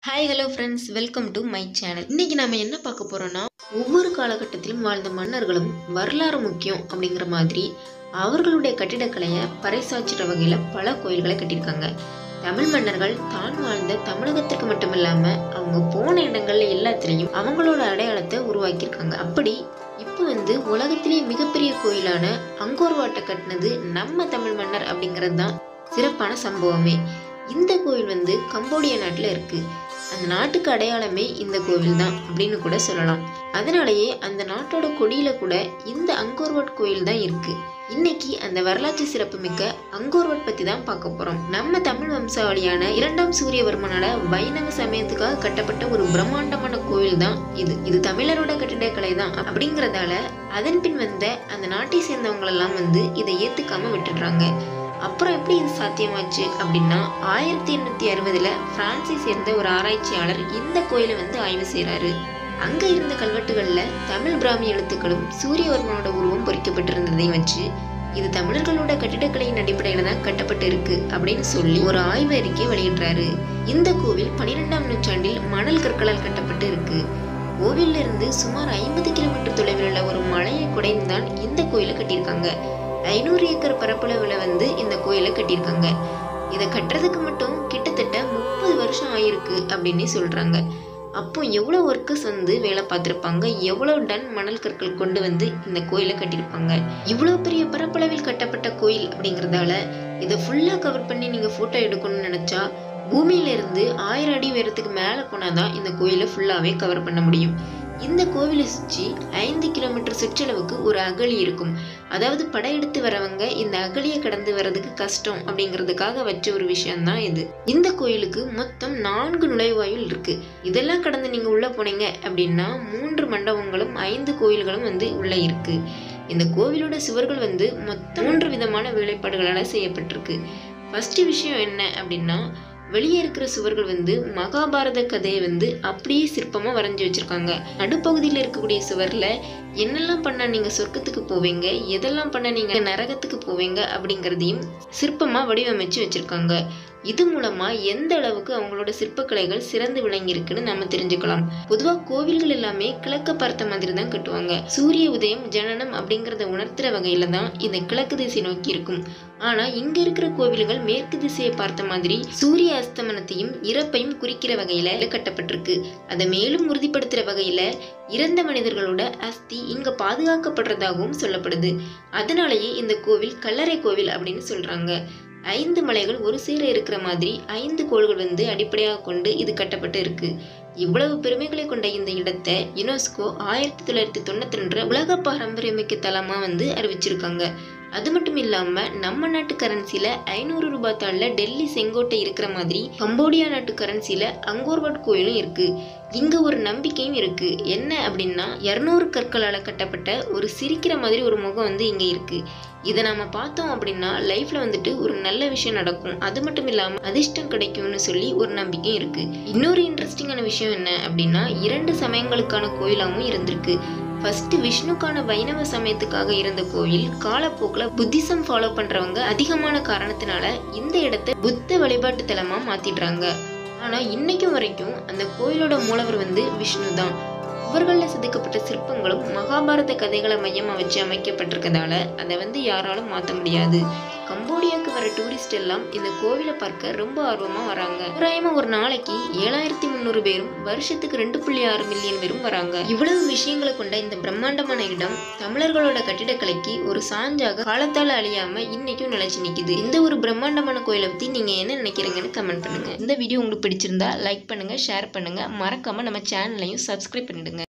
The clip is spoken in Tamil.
hi hello friends welcome to my channel இன்னைக்கு நாம என்ன பார்க்க போறோம்னா ஒவ்வொரு காலகட்டத்திலும் வாழ்ந்த மன்னர்களும் வரலாறு முக்கியம் அப்படிங்கிற மாதிரி அவர்களுடைய கட்டிடக்கலையை பறைசாற்றுற வகையில் பல கோயில்களை கட்டியிருக்காங்க தமிழ் மன்னர்கள் தான் வாழ்ந்த தமிழகத்திற்கு மட்டுமில்லாம அவங்க போன இடங்கள்ல எல்லாத்துலேயும் அவங்களோட அடையாளத்தை உருவாக்கியிருக்காங்க அப்படி இப்போ வந்து உலகத்திலேயே மிகப்பெரிய கோயிலான அங்கோர் வாட்டை கட்டினது நம்ம தமிழ் மன்னர் அப்படிங்கிறது தான் சிறப்பான சம்பவமே இந்த கோயில் வந்து கம்போடியா நாட்டில் இருக்கு அந்த நாட்டுக்கு அடையாளமே இந்த கோவில் தான் அப்படின்னு கூட சொல்லலாம் அதனாலேயே அந்த நாட்டோட கொடியில கூட இந்த அங்கோர்வட் கோயில் தான் இருக்கு இன்னைக்கு அந்த வரலாற்று சிறப்புமிக்க அங்கோர்வட் பத்தி தான் பார்க்க போறோம் நம்ம தமிழ் வம்சாவளியான இரண்டாம் சூரியவர்மனோட வைணவ சமயத்துக்காக கட்டப்பட்ட ஒரு பிரம்மாண்டமான கோயில் தான் இது இது தமிழரோட கட்டிடக்கலை தான் அப்படிங்கறதால அதன் பின் வந்த அந்த நாட்டை சேர்ந்தவங்களெல்லாம் வந்து இதை ஏத்துக்காம விட்டுடுறாங்க அப்புறம் எப்படி இது சாத்தியமாச்சு அப்படின்னா ஆயிரத்தி எண்ணூத்தி அறுபதுல பிரான்ஸை சேர்ந்த ஒரு ஆராய்ச்சியாளர் இந்த கோயிலை வந்து ஆய்வு செய்றாரு அங்க இருந்த கல்வெட்டுகள்ல தமிழ் பிராமி எழுத்துக்களும் சூரியவர்மனோட உருவம் பொறிக்கப்பட்டிருந்ததையும் வச்சு இது தமிழர்களோட கட்டிடக்கலையின் அடிப்படையில தான் கட்டப்பட்டு இருக்கு அப்படின்னு சொல்லி ஒரு ஆய்வு அறிக்கை வெளியிடுறாரு இந்த கோவில் பனிரெண்டாம் நூற்றாண்டில் மணல் கற்களால் கட்டப்பட்டு இருக்கு கோவில்ல இருந்து சுமார் ஐம்பது கிலோமீட்டர் தொலைவில் உள்ள ஒரு மலையை குடைந்து தான் இந்த கோயிலை கட்டியிருக்காங்க ஐநூறு ஏக்கர் பரப்பளவில் வந்து இந்த கோயிலை கட்டியிருக்காங்க இதை கட்டுறதுக்கு மட்டும் கிட்டத்தட்ட முப்பது வருஷம் ஆயிருக்கு அப்படின்னு சொல்றாங்க அப்போ எவ்வளோ ஒர்க்கர்ஸ் வந்து வேலை பார்த்துருப்பாங்க எவ்வளோ டன் மணல் கற்கள் கொண்டு வந்து இந்த கோயிலை கட்டியிருப்பாங்க இவ்வளோ பெரிய பரப்பளவில் கட்டப்பட்ட கோயில் அப்படிங்கிறதால இதை ஃபுல்லாக கவர் பண்ணி நீங்கள் ஃபோட்டோ எடுக்கணும்னு நினச்சா பூமியில இருந்து ஆயிரம் அடி உயரத்துக்கு மேலே போனாதான் இந்த கோயிலை ஃபுல்லாகவே கவர் பண்ண முடியும் இந்த கோவிலை சுற்றி ஐந்து கிலோமீட்டர் சுற்றளவுக்கு ஒரு அகழி இருக்கும் அதாவது படையெடுத்து வரவங்க இந்த அகழியை கடந்து வர்றதுக்கு கஷ்டம் அப்படிங்கிறதுக்காக வச்ச ஒரு விஷயம்தான் இது இந்த கோயிலுக்கு மொத்தம் நான்கு நுழைவாயில் இருக்கு இதெல்லாம் கடந்து நீங்க உள்ள போனீங்க அப்படின்னா மூன்று மண்டபங்களும் ஐந்து கோயில்களும் வந்து உள்ள இருக்கு இந்த கோவிலோட சுவர்கள் வந்து மொத்தம் மூன்று விதமான வேலைப்பாடுகளால் செய்யப்பட்டிருக்கு ஃபர்ஸ்ட் விஷயம் என்ன அப்படின்னா வெளியே இருக்கிற சுவர்கள் வந்து மகாபாரத கதையை வந்து அப்படியே சிற்பமா வரைஞ்சி வச்சிருக்காங்க நடுப்பகுதியில் இருக்கக்கூடிய சுவர்ல என்னெல்லாம் பண்ணா நீங்க சொர்க்கத்துக்கு போவீங்க எதெல்லாம் பண்ண நீங்க நரகத்துக்கு போவீங்க அப்படிங்கிறதையும் சிற்பமா வடிவமைச்சு வச்சிருக்காங்க இது மூலமா எந்த அளவுக்கு அவங்களோட சிற்பக்கலைகள் சிறந்து விளங்கியிருக்குன்னு நம்ம தெரிஞ்சுக்கலாம் பொதுவா கோவில்கள் எல்லாமே கிழக்க பார்த்த மாதிரி தான் கட்டுவாங்க சூரிய உதயம் ஜனனம் அப்படிங்கறத உணர்த்துற வகையில தான் இந்த கிழக்கு திசை நோக்கி இருக்கும் ஆனா இங்க இருக்கிற கோவில்கள் மேற்கு திசையை பார்த்த மாதிரி சூரிய அஸ்தமனத்தையும் இறப்பையும் குறிக்கிற வகையில கட்டப்பட்டிருக்கு அதை மேலும் உறுதிப்படுத்துற வகையில இறந்த மனிதர்களோட அஸ்தி இங்க பாதுகாக்கப்படுறதாகவும் சொல்லப்படுது அதனாலேயே இந்த கோவில் கல்லறை கோவில் அப்படின்னு சொல்றாங்க ஐந்து மலைகள் ஒரு சேர இருக்கிற மாதிரி ஐந்து கோள்கள் வந்து அடிப்படையாக கொண்டு இது கட்டப்பட்டு இருக்கு இவ்வளவு பெருமைகளை கொண்ட இந்த இடத்தை யுனெஸ்கோ ஆயிரத்தி தொள்ளாயிரத்தி தொண்ணூத்தி ரெண்டு உலக பாரம்பரியமிக்க தலமா வந்து அறிவிச்சிருக்காங்க அது மட்டும் இல்லாம நம்ம நாட்டு கரன்சில ஐநூறு ரூபாய் தாள்ல டெல்லி செங்கோட்டை இருக்கிற மாதிரி கம்போடியா நாட்டு கரன்சில அங்கோர்வாட் கோயிலும் இருக்கு இங்க ஒரு நம்பிக்கையும் இருக்கு என்ன அப்படின்னா இருநூறு கற்களால கட்டப்பட்ட ஒரு சிரிக்கிற மாதிரி ஒரு முகம் வந்து இங்க இருக்கு இதை நாம பார்த்தோம் அப்படின்னா லைஃப்ல வந்துட்டு ஒரு நல்ல விஷயம் நடக்கும் அது மட்டும் இல்லாம அதிர்ஷ்டம் கிடைக்கும்னு சொல்லி ஒரு நம்பிக்கையும் இருக்கு இன்னொரு இன்ட்ரெஸ்டிங்கான விஷயம் என்ன அப்படின்னா இரண்டு சமயங்களுக்கான கோயிலாகவும் இருந்திருக்கு ஃபர்ஸ்ட் விஷ்ணுக்கான வைணவ சமயத்துக்காக இருந்த கோயில் காலப்போக்கில் புத்திசம் ஃபாலோ பண்றவங்க அதிகமான காரணத்தினால இந்த இடத்த புத்த வழிபாட்டு தலமா மாத்திடுறாங்க ஆனா இன்னைக்கும் வரைக்கும் அந்த கோயிலோட மூலவர் வந்து விஷ்ணு தான் இவர்களில் செதுக்கப்பட்ட சிற்பங்களும் மகாபாரத கதைகளை மையமாக வச்சு அமைக்கப்பட்டிருக்கதால அதை வந்து யாராலும் மாற்ற முடியாது கம்போடியாவுக்கு வர டூரிஸ்ட் எல்லாம் இந்த கோவிலை பார்க்க ரொம்ப ஆர்வமாக வராங்க தோராயமாக ஒரு நாளைக்கு ஏழாயிரத்தி முந்நூறு பேரும் வருஷத்துக்கு ரெண்டு புள்ளி ஆறு மில்லியன் பேரும் வராங்க இவ்வளவு விஷயங்களை கொண்ட இந்த பிரம்மாண்டமான இடம் தமிழர்களோட கட்டிடக்கலைக்கு ஒரு சான்றாக காலத்தால் அழியாம இன்னைக்கும் நிலைச்சு நிக்குது இந்த ஒரு பிரம்மாண்டமான கோயிலை பத்தி நீங்க என்ன நினைக்கிறீங்கன்னு கமெண்ட் பண்ணுங்க இந்த வீடியோ உங்களுக்கு பிடிச்சிருந்தா லைக் பண்ணுங்க ஷேர் பண்ணுங்க மறக்காம நம்ம சேனலையும் சப்ஸ்கிரைப் பண்ணிடுங்க